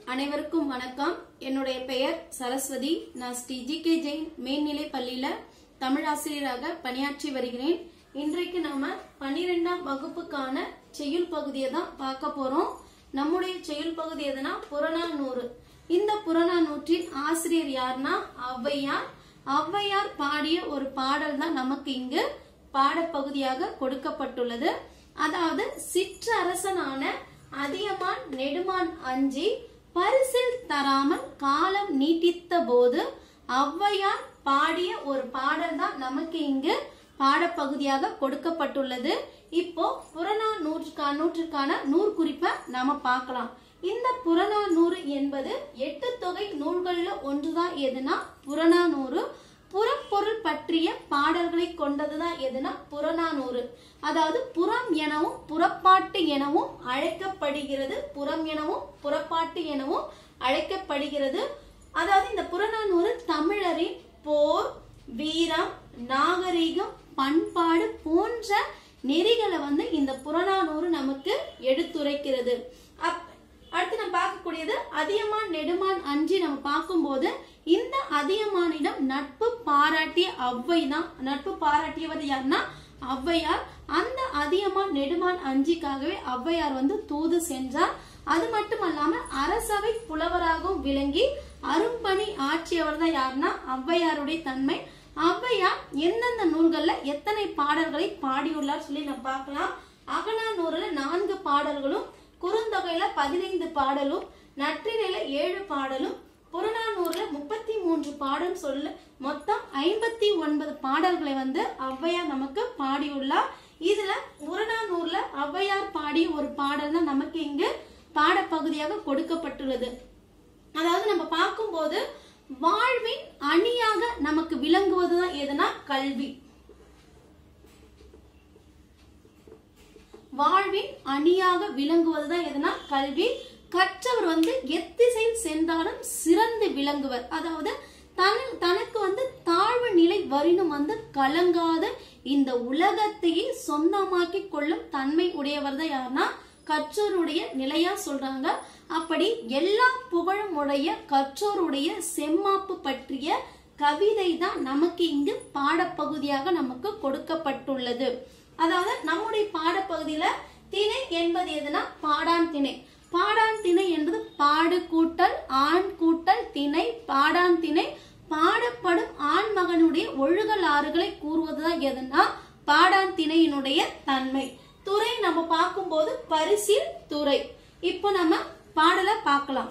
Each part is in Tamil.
அனைவருக்கும் வணக்கம் என்னுடைய பெயர் சரஸ்வதி நான் ஸ்ரீ ஜி கே ஜெயின் மேல்நிலை பள்ளியில தமிழ் ஆசிரியராக பணியாற்றி வருகிறேன் இன்றைக்கு நாம பன்னிரெண்டாம் வகுப்புக்கான செய்யுள் பகுதியை தான் பார்க்க போறோம் நம்முடைய செய்யுள் பகுதி எதுனா புறநானூறு இந்த புறநானூற்றின் ஆசிரியர் யார்னா ஔவையார் ஔவையார் பாடிய ஒரு பாடல் தான் நமக்கு இங்கு பாடப்பகுதியாக கொடுக்கப்பட்டுள்ளது அதாவது சிற்றரசனான அதியமான் நெடுமான் அஞ்சி பரிசில் தராமல் காலம் நீட்டித்த போது ஔவையார் பாடிய ஒரு பாடல் தான் நமக்கு இங்கு பாடப்பகுதியாக கொடுக்கப்பட்டுள்ளது இப்போ புறநானூற்றுக்கான நூற்றுக்கான நூறு குறிப்பை நாம பார்க்கலாம் இந்த புறநானூறு என்பது எட்டு தொகை நூல்கள்ல ஒன்றுதான் எதுனா புறநானூறு புறப்பொருள் பற்றிய பாடல்களை கொண்டதுதான் எதுனா புறநானூறு அதாவது புறம் எனவும் புறப்பாட்டு எனவும் அழைக்கப்படுகிறது புறம் எனவும் புறப்பாட்டு எனவும் அழைக்கப்படுகிறது அதாவது இந்த புறநானூறு தமிழரின் போர் வீரம் நாகரிகம் பண்பாடு போன்ற நெறிகளை வந்து இந்த புறநானூறு நமக்கு எடுத்துரைக்கிறது அப் அடுத்து நம்ம பார்க்கக்கூடியது அதியமான் நெடுமான் அஞ்சி நம்ம பார்க்கும்போது இந்த அதியமானிடம் நட்பு பாராட்டிய ஔவை தான் நட்பு பாராட்டியவர் யாருன்னா ஔவையார் அந்த அதியமான் நெடுமான் அஞ்சிக்காகவே ஔவையார் வந்து தூது சென்றார் அது மட்டுமல்லாம அரசவை புலவராகவும் விளங்கி அரும்பணி ஆற்றியவர் தான் யாருன்னா ஔவையாருடைய தன்மை ஔவையார் எந்தெந்த நூல்கள்ல எத்தனை பாடல்களை பாடியுள்ளார் சொல்லி நம்ம பார்க்கலாம் அகநானூறுல நான்கு பாடல்களும் குறுந்தொகையில பதினைந்து பாடலும் நற்றினையில ஏழு பாடலும் புறநானூறுல முப்பத்தி மூன்று பாடல் சொல்ல மொத்தம் ஐம்பத்தி ஒன்பது பாடல்களை வந்து ஔவையார் நமக்கு பாடியுள்ளார் இதுல புறநானூறுல ஔவையார் பாடிய ஒரு பாடல் தான் நமக்கு இங்கு பாடப்பகுதியாக கொடுக்கப்பட்டுள்ளது அதாவது நம்ம பார்க்கும்போது வாழ்வின் அணியாக நமக்கு விளங்குவதுதான் எதுனா கல்வி வாழ்வின் அணியாக விளங்குவதுதான் எதுனா கல்வி கற்றவர் வந்து எத்திசையில் சென்றாலும் சிறந்து விளங்குவர் அதாவது தன தனக்கு வந்து தாழ்வு நிலை வரினும் வந்து கலங்காத இந்த உலகத்தையே சொந்தமாக்கி கொள்ளும் தன்மை உடையவர் தான் யாருன்னா கற்றோருடைய நிலையா சொல்றாங்க அப்படி எல்லா புகழும் உடைய கற்றோருடைய செம்மாப்பு பற்றிய கவிதை தான் நமக்கு இங்கு பாடப்பகுதியாக நமக்கு கொடுக்கப்பட்டுள்ளது அதாவது நம்முடைய பாடப்பகுதியில திணை என்பது எதுனா பாடான் திணை பாடான் திணை என்பது பாடு கூட்டல் ஆண் கூட்டல் திணை பாடான் திணை பாடப்படும் ஆண் மகனுடைய ஒழுகல் ஆறுகளை கூறுவதுதான் எதுனா பாடான் திணையினுடைய தன்மை துறை நம்ம பார்க்கும்போது பரிசில் துறை இப்போ நம்ம பாடலை பார்க்கலாம்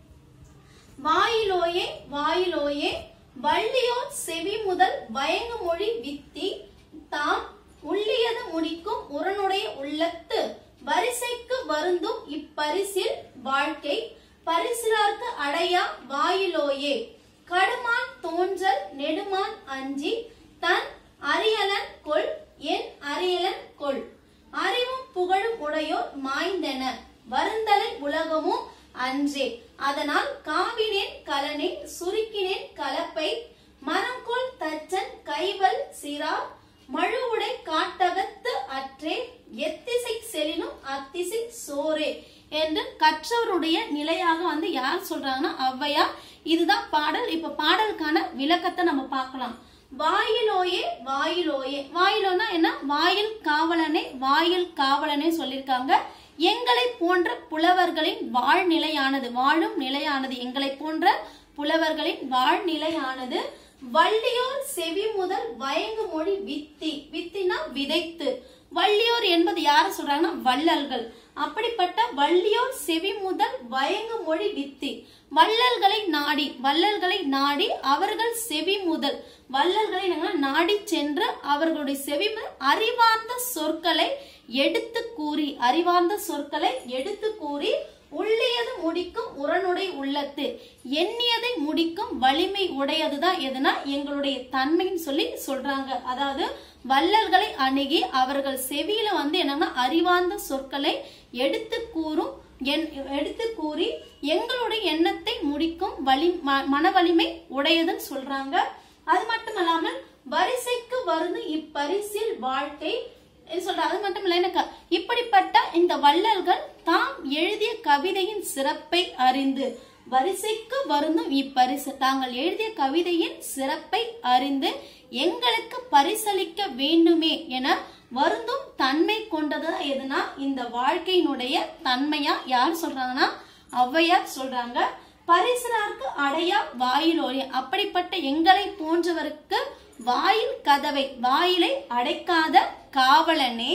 வாயிலோயே வாயிலோயே வள்ளியோர் செவி முதல் வயங்கு மொழி வித்தி தாம் உள்ளியது முடிக்கும் உரனுடைய உள்ளத்து வரிசைக்கு வருந்தும் இப்பரிசில் வாழ்க்கை பரிசிலார்க்கு அடையா வாயிலோயே கடுமான் தோன்றல் நெடுமான் அஞ்சி தன் அரியலன் கொள் என் அரியலன் கொள் அறிவும் புகழும் உடையோர் மாய்ந்தன வருந்தலை உலகமும் அன்றே அதனால் காவினேன் கலனேன் சுருக்கினேன் கலப்பை மரங்கொள் தச்சன் கைவல் சிரா மழுவுடை காட்டகத்து அற்றே எத்திசை செலினும் அத்திசை சோரே என்று கற்றவருடைய நிலையாக வந்து யார் சொல்றாங்கன்னா ஔவையார் இதுதான் பாடல் இப்ப பாடலுக்கான விளக்கத்தை நம்ம பார்க்கலாம் வாயிலோயே வாயிலோயே வாயிலோனா என்ன வாயில் காவலனே வாயில் காவலனே சொல்லியிருக்காங்க எங்களை போன்ற புலவர்களின் வாழ்நிலையானது வாழும் நிலையானது எங்களை போன்ற புலவர்களின் வாழ்நிலையானது வள்ளியோர் செவி முதல் வயங்கு மொழி வித்தி வித்தினா விதைத்து வள்ளியோர் என்பது யார சொல்றாங்கன்னா வள்ளல்கள் அப்படிப்பட்ட வள்ளியோர் செவி முதல் வயங்கு மொழி வித்தி வள்ளல்களை நாடி வள்ளல்களை நாடி அவர்கள் செவி முதல் வள்ளல்களை நாடி சென்று அவர்களுடைய செவி அறிவார்ந்த சொற்களை எடுத்து கூறி அறிவார்ந்த சொற்களை எடுத்து கூறி உள்ளியது முடிக்கும் உரனுடைய உள்ளத்து எண்ணியதை முடிக்கும் வலிமை உடையதுதான் எதுனா எங்களுடைய தன்மைன்னு சொல்லி சொல்றாங்க அதாவது வள்ளல்களை அணுகி அவர்கள் செவியில வந்து என்னன்னா அறிவார்ந்த சொற்களை எடுத்து கூறும் எடுத்து கூறி எங்களுடைய எண்ணத்தை முடிக்கும் வலி மன வலிமை உடையதுன்னு சொல்றாங்க அது மட்டுமல்லாமல் வரிசைக்கு வருது இப்பரிசில் வாழ்க்கை சொல்ற அது மட்டும் இல்ல எனக்கு இப்படிப்பட்ட இந்த வள்ளல்கள் தாம் எழுதிய கவிதையின் சிறப்பை அறிந்து வரிசைக்கு வருந்தும் இப்பரிசு தாங்கள் எழுதிய கவிதையின் சிறப்பை அறிந்து எங்களுக்கு பரிசளிக்க வேண்டுமே என வருந்தும் தன்மை கொண்டது எதுனா இந்த வாழ்க்கையினுடைய தன்மையா யார் சொல்றாங்கன்னா ஔவையார் சொல்றாங்க பரிசனார்க்கு அடையா வாயில் ஒளி அப்படிப்பட்ட எங்களை போன்றவருக்கு வாயில் கதவை வாயிலை அடைக்காத காவலனே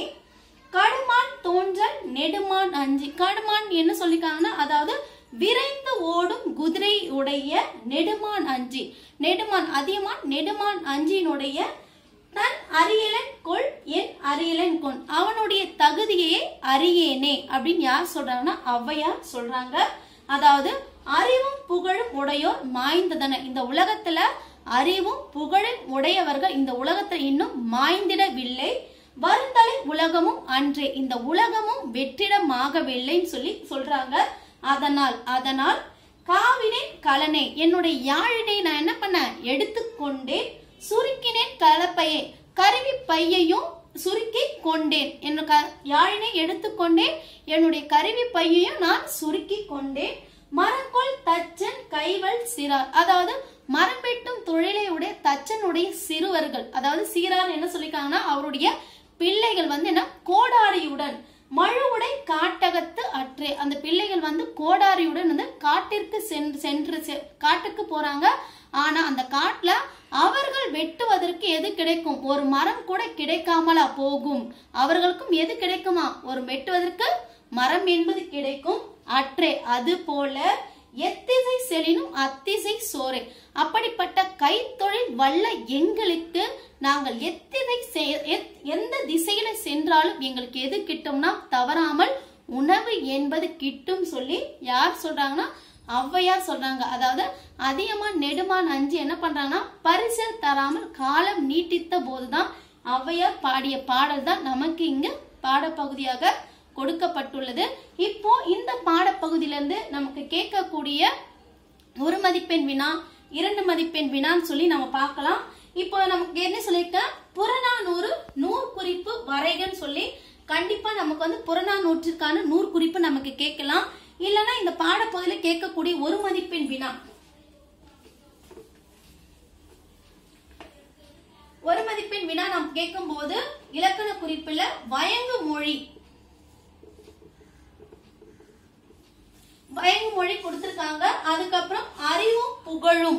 கடுமான் தோன்றல் நெடுமான் அஞ்சி கடுமான் என்ன சொல்லிருக்காங்கன்னா அதாவது விரைந்து ஓடும் குதிரை உடைய நெடுமான் அஞ்சி நெடுமான் அதியமான் நெடுமான் அஞ்சியினுடைய தன் அரியலன் கொள் என் அரியலன் கொன் அவனுடைய தகுதியை அறியேனே அப்படின்னு யார் சொல்றாங்கன்னா ஔவையார் சொல்றாங்க அதாவது அறிவும் புகழும் உடையோர் மாய்ந்ததன இந்த உலகத்துல அறிவும் புகழும் உடையவர்கள் இந்த உலகத்துல இன்னும் மாய்ந்திடவில்லை வருந்தலை உலகமும் அன்றே இந்த உலகமும் வெற்றிடமாகவில்லைன்னு சொல்லி சொல்றாங்க அதனால் அதனால் காவினேன் கலனே என்னுடைய யாழினை நான் என்ன பண்ணேன் எடுத்துக்கொண்டேன் சுருக்கினேன் கலப்பையை கருவி பையையும் சுருக்கி கொண்டேன் என் க யாழினை எடுத்துக்கொண்டேன் என்னுடைய கருவி பையையும் நான் சுருக்கி கொண்டேன் மரங்கொள் தச்சன் கைவல் சிறார் அதாவது மரம் வெட்டும் தொழிலை உடைய தச்சனுடைய சிறுவர்கள் அதாவது சீரார் என்ன சொல்லிருக்காங்கன்னா அவருடைய பிள்ளைகள் வந்து என்ன கோடாரியுடன் மழுவுடை காட்டகத்து அற்றே அந்த பிள்ளைகள் வந்து கோடாரியுடன் வந்து காட்டிற்கு சென்று சென்று செ- காட்டுக்கு போறாங்க ஆனா அந்த காட்டுல அவர்கள் வெட்டுவதற்கு எது கிடைக்கும் ஒரு மரம் கூட கிடைக்காமலா போகும் அவர்களுக்கும் எது கிடைக்குமா ஒரு வெட்டுவதற்கு மரம் என்பது கிடைக்கும் அற்றே அது போல எத்திசை செலினும் அத்திசை சோரே அப்படிப்பட்ட கைத்தொழில் வல்ல எங்களுக்கு நாங்கள் எத்திசை செ- எத்- எந்த திசையில சென்றாலும் எங்களுக்கு எது கிட்டும்னா தவறாமல் உணவு என்பது கிட்டும் சொல்லி யார் சொல்றாங்கன்னா ஔவையார் சொல்றாங்க அதாவது அதிகமா நெடுமான் அஞ்சு என்ன பண்றாங்கன்னா பரிசல் தராமல் காலம் நீட்டித்த போதுதான் ஔவையார் பாடிய பாடல் தான் நமக்கு இங்க பாடப்பகுதியாக கொடுக்கப்பட்டுள்ளது இப்போ இந்த பாடப்பகுதியிலிருந்து நமக்கு கேட்கக்கூடிய ஒரு மதிப்பெண் வினா இரண்டு மதிப்பெண் வினான்னு சொல்லி நம்ம பார்க்கலாம் இப்போ நமக்கு என்ன சொல்லியிருக்க புறநானூறு நூறு குறிப்பு வரைகன்னு சொல்லி கண்டிப்பா நமக்கு வந்து புறநானூற்றுக்கான நூறு குறிப்பு நமக்கு கேட்கலாம் இல்லைன்னா இந்த பாடப்பகுதியில கேட்கக்கூடிய ஒரு மதிப்பெண் வினா ஒரு மதிப்பெண் வினா நாம் கேட்கும்போது இலக்கண குறிப்புல வயங்கு மொழி வயங்கு மொழி கொடுத்திருக்காங்க அதுக்கப்புறம் அறிவும் புகழும்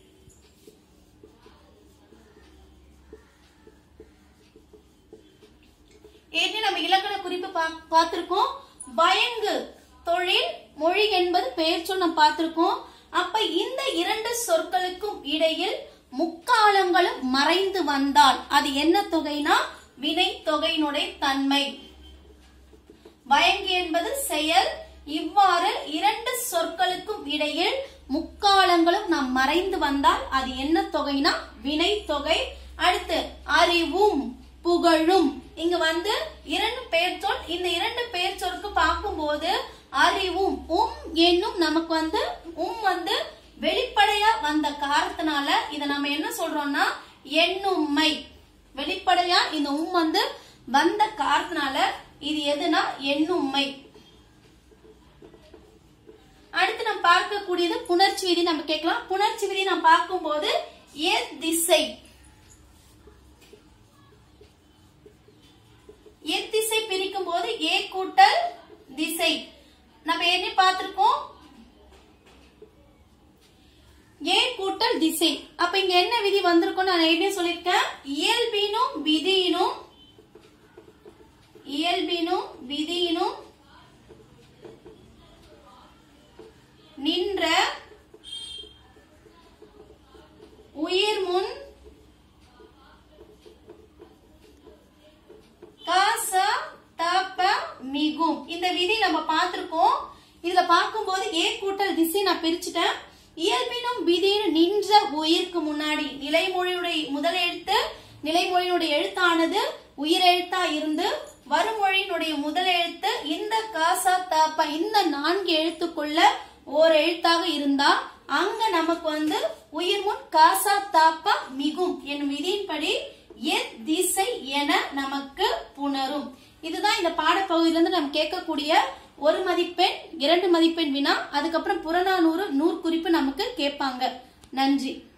ஏற்கனவே நம்ம இலக்கண குறிப்பு பா- பார்த்திருக்கோம் பயங்கு தொழில் மொழி என்பது பெயர் சொல் நம்ம பார்த்திருக்கோம் அப்ப இந்த இரண்டு சொற்களுக்கும் இடையில் முக்காலங்களும் மறைந்து வந்தால் அது என்ன தொகைனா வினை தொகையினுடைய தன்மை வயங்கு என்பது செயல் இவ்வாறு இரண்டு சொற்களுக்கும் இடையில் முக்காலங்களும் நாம் மறைந்து வந்தால் அது என்ன தொகைனா வினை தொகை அடுத்து அறிவும் புகழும் இங்க வந்து இரண்டு பெயர் சொல் இந்த இரண்டு பெயர் சொற்கு பார்க்கும்போது அறிவும் உம் என்னும் நமக்கு வந்து உம் வந்து வெளிப்படையா வந்த காரணத்தினால இத நம்ம என்ன சொல்றோம்னா எண்ணும்மை வெளிப்படையா இந்த உம் வந்து வந்த காரணத்தினால இது எதுனா எண்ணும்மை அடுத்து நம்ம பார்க்கக்கூடியது புணர்ச்சி விதி நம்ம கேட்கலாம் புணர்ச்சி விதி நம்ம பார்க்கும்போது எத் திசை எத் திசை பிரிக்கும் போது ஏ கூட்டல் திசை நம்ம என்ன பார்த்திருக்கோம் ஏ கூட்டல் திசை அப்ப இங்க என்ன விதி வந்திருக்கும் நான் ஏற்கனவே சொல்லியிருக்கேன் இயல்பினும் விதியினும் இயல்பினும் விதியினும் நின்ற உயிர் முன் காச தப்ப மிகும் இந்த விதி நம்ம பார்த்திருக்கோம் இதுல பார்க்கும்போது ஏ கூட்டல் திசை நான் பிரிச்சுட்டேன் இயல்பினும் விதியினும் நின்ற உயிருக்கு முன்னாடி நிலைமொழியுடைய முதல் எழுத்து நிலைமொழியினுடைய எழுத்தானது உயிரெழுத்தா இருந்து வருமொழியினுடைய முதல் எழுத்து இந்த காசா தாப்பா இந்த நான்கு எழுத்துக்குள்ள ஓர் எழுத்தாக இருந்தா அங்க நமக்கு வந்து உயிர் முன் காசா தாப்பா மிகும் என்னும் விதியின்படி எத் திசை என நமக்கு புணரும் இதுதான் இந்த பாடப்பகுதியிலிருந்து நம்ம கேட்கக்கூடிய ஒரு மதிப்பெண் இரண்டு மதிப்பெண் வினா அதுக்கப்புறம் புறநானூறு நூற்குறிப்பு நமக்கு கேட்பாங்க நன்றி